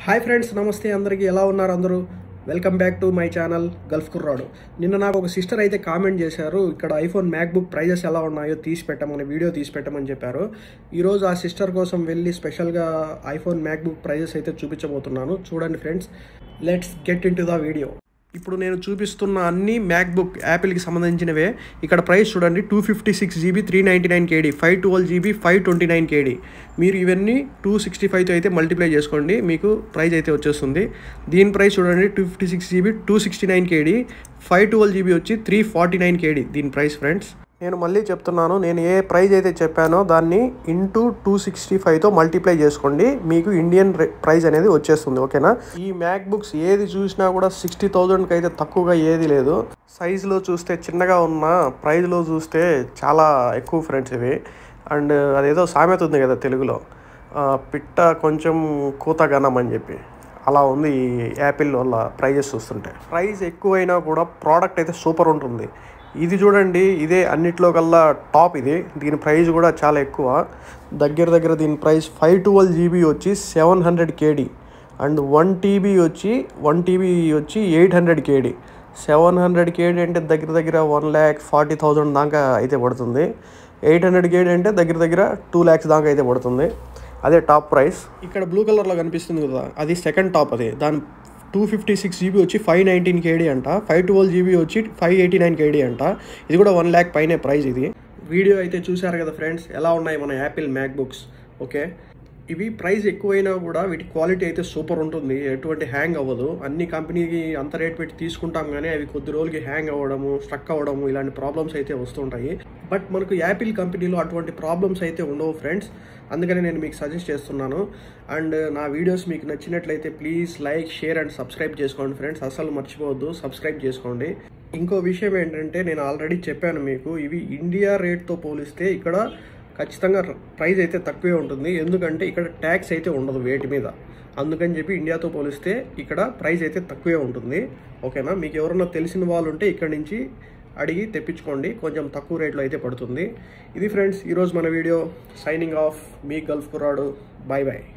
hi friends నమస్తే అందరికీ ఎలా ఉన్నారు అందరూ welcome back to my channel gulf కుర్రాడు నిన్న నాకు ఒక సిస్టర్ అయితే కామెంట్ చేశారు ఇక్కడ ఐఫోన్ మ్యాక్బుక్ ప్రైజెస్ ఎలా ఉన్నాయో తీసి పెట్టమని వీడియో తీసి పెట్టమని చెప్పారు ఈరోజు ఆ సిస్టర్ కోసం వెళ్ళి స్పెషల్గా ఐఫోన్ మ్యాక్బుక్ ప్రైజెస్ అయితే చూపించబోతున్నాను చూడండి friends let's get into the video ఇప్పుడు నేను చూపిస్తున్న అన్ని మ్యాక్బుక్ యాపిల్కి సంబంధించినవే ఇక్కడ ప్రైస్ చూడండి two fifty six GB three ninety nine KD five twelve GB five twenty nine KD మీరు ఇవన్నీ టూ సిక్స్టీ ఫైవ్తో అయితే మల్టిప్లై చేసుకోండి మీకు ప్రైస్ అయితే వచ్చేస్తుంది దీని ప్రైస్ చూడండి two fifty six GB two sixty nine KD five twelve GB వచ్చి త్రీ ఫార్టీ నైన్ కేడీ దీని ప్రైస్ ఫ్రెండ్స్ నేను మళ్ళీ చెప్తున్నాను నేను ఏ ప్రైస్ అయితే చెప్పానో దాన్ని ఇంటూ టూ సిక్స్టీ ఫైవ్తో మల్టిప్లై చేసుకోండి మీకు ఇండియన్ ప్రైస్ అనేది వచ్చేస్తుంది ఓకేనా ఈ మ్యాక్ బుక్స్ ఏది చూసినా కూడా సిక్స్టీ థౌజండ్కి అయితే తక్కువగా ఏది లేదు సైజులో చూస్తే చిన్నగా ఉన్న ప్రైజ్లో చూస్తే చాలా ఎక్కువ ఫ్రెండ్స్ ఇవి అండ్ అదేదో సామెత ఉంది కదా తెలుగులో ఆ, పిట్ట కొంచెం కూత గనం అని చెప్పి అలా ఉంది ఈ యాపిల్ వల్ల ప్రైజెస్ చూస్తుంటే ప్రైస్ ఎక్కువైనా కూడా ప్రోడక్ట్ అయితే సూపర్ ఉంటుంది ఇది చూడండి ఇదే అన్నిట్లో కల్లా టాప్ ఇది దీని ప్రైస్ కూడా చాలా ఎక్కువ దగ్గర దగ్గర దీని ప్రైస్ ఫైవ్ ట్వెల్వ్ జీబీ వచ్చి seven hundred KD and one TB వచ్చి వన్ టీబీ వచ్చి eight hundred KD seven hundred KD అంటే దగ్గర దగ్గర వన్ ల్యాక్ ఫార్టీ థౌజండ్ దాకా అయితే పడుతుంది ఎయిట్ హండ్రెడ్ కేడీ అంటే దగ్గర దగ్గర టూ ల్యాక్స్ దాకా అయితే పడుతుంది అదే టాప్ ప్రైస్ ఇక్కడ బ్లూ కలర్లో కనిపిస్తుంది కదా అది సెకండ్ టాప్ అది దాని టూ ఫిఫ్టీ సిక్స్ జీబీ వచ్చి ఫైవ్ నైన్టీన్ కేడీ అంట ఫైవ్ ట్వెల్వ్ జీబీ వచ్చి ఫైవ్ ఎయిటీ నైన్ కేడీ అంట ఇది కూడా వన్ ల్యాక్ పైనే ప్రైస్ ఇది వీడియో అయితే చూసారు కదా ఫ్రెండ్స్ ఎలా ఉన్నాయి మన యాపిల్ మ్యాక్ బుక్స్ ఓకే ఇవి ప్రైస్ ఎక్కువైనా కూడా వీటి క్వాలిటీ అయితే సూపర్ ఉంటుంది ఎటువంటి హ్యాంగ్ అవ్వదు అన్ని కంపెనీకి అంత రేట్ పెట్టి తీసుకుంటాం కానీ అవి కొద్ది రోజులకి హ్యాంగ్ అవ్వడము స్ట్రక్ అవ్వడము ఇలాంటి ప్రాబ్లమ్స్ అయితే వస్తుంటాయి బట్ మనకు యాపిల్ కంపెనీలో అటువంటి ప్రాబ్లమ్స్ అయితే ఉండవు ఫ్రెండ్స్ అందుకని నేను మీకు సజెస్ట్ చేస్తున్నాను అండ్ నా వీడియోస్ మీకు నచ్చినట్లయితే please like share and subscribe చేసుకోండి ఫ్రెండ్స్ అసలు మర్చిపోవద్దు సబ్స్క్రైబ్ చేసుకోండి ఇంకో విషయం ఏంటంటే నేను ఆల్రెడీ చెప్పాను మీకు ఇవి ఇండియా రేట్తో పోలిస్తే ఇక్కడ ఖచ్చితంగా ప్రైస్ అయితే తక్కువే ఉంటుంది ఎందుకంటే ఇక్కడ ట్యాక్స్ అయితే ఉండదు వేటి మీద అందుకని చెప్పి ఇండియాతో పోలిస్తే ఇక్కడ ప్రైస్ అయితే తక్కువే ఉంటుంది ఓకేనా మీకు ఎవరన్నా తెలిసిన వాళ్ళు ఉంటే ఇక్కడ నుంచి అడిగి తెప్పించుకోండి కొంచెం తక్కువ రేట్లో అయితే పడుతుంది ఇది ఫ్రెండ్స్ ఈరోజు మన వీడియో సైనింగ్ ఆఫ్ మీ గల్ఫ్ కుర్రాడు బాయ్ బాయ్